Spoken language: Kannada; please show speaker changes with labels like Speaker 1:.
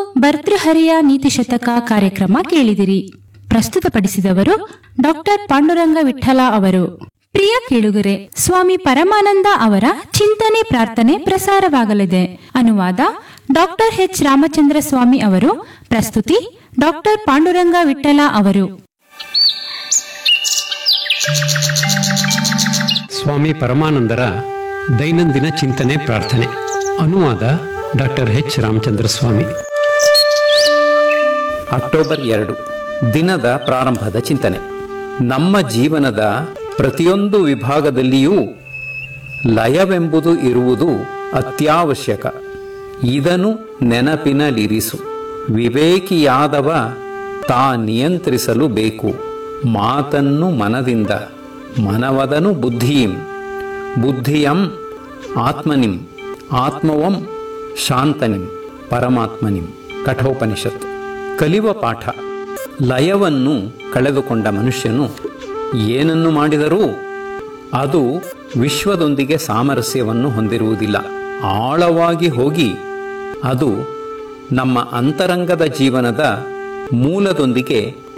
Speaker 1: ಭರ್ತೃಹರಿಯ ನೀತಿಶತಕ ಕಾರ್ಯಕ್ರಮ ಕೇಳಿದಿರಿ ಪ್ರಸ್ತುತಪಡಿಸಿದವರು ಡಾಕ್ಟರ್ ಪಾಂಡುರಂಗ ವಿಠಲ ಅವರು ಪ್ರಿಯ ಕೇಳುಗರೆ ಸ್ವಾಮಿ ಪರಮಾನಂದ ಅವರ ಚಿಂತನೆ ಪ್ರಾರ್ಥನೆ ಪ್ರಸಾರವಾಗಲಿದೆ ಅನುವಾದ ಡಾಕ್ಟರ್ ಎಚ್ ರಾಮಚಂದ್ರ ಸ್ವಾಮಿ ಅವರು ಪ್ರಸ್ತುತಿ ಡಾಕ್ಟರ್ ಪಾಂಡುರಂಗ ವಿಠಲ ಅವರು
Speaker 2: ಸ್ವಾಮಿ ಪರಮಾನಂದರ ದೈನಂದಿನ ಚಿಂತನೆ ಪ್ರಾರ್ಥನೆ ಅನುವಾದ doctor H Ramachandra Swamy
Speaker 3: October ಎರಡು ದಿನದ ಪ್ರಾರಂಭದ ಚಿಂತನೆ ನಮ್ಮ ಜೀವನದ ಪ್ರತಿಯೊಂದು ವಿಭಾಗದಲ್ಲಿಯೂ ಲಯವೆಂಬುದು ಇರುವುದು ಅತ್ಯವಶ್ಯಕ ಇದನ್ನು ನೆನಪಿನಲ್ಲಿರಿಸು ವಿವೇಕಿಯಾದವ ತಾ ನಿಯಂತ್ರಿಸಲು ಬೇಕು ಮಾತನ್ನು ಮನದಿಂದ ಮನವದನು ಬುದ್ಧಿಯಿಂ ಬುದ್ಧಿಯಂ ಆತ್ಮನಿಂ ಆತ್ಮವಂ ಶಾಂತನಿಂ ಪರಮಾತ್ಮನಿಂ ಕಠೋಪನಿಷತ್ ಕಲಿಯುವ ಪಾಠ ಲಯವನ್ನು ಕಳೆದುಕೊಂಡ ಮನುಷ್ಯನು ಏನನ್ನು ಮಾಡಿದರೂ ಅದು ವಿಶ್ವದೊಂದಿಗೆ ಸಾಮರಸ್ಯವನ್ನು ಹೊಂದಿರುವುದಿಲ್ಲ ಆಳವಾಗಿ ಹೋಗಿ ಅದು ನಮ್ಮ ಅಂತರಂಗದ ಜೀವನದ ಮೂಲದೊಂದಿಗೆ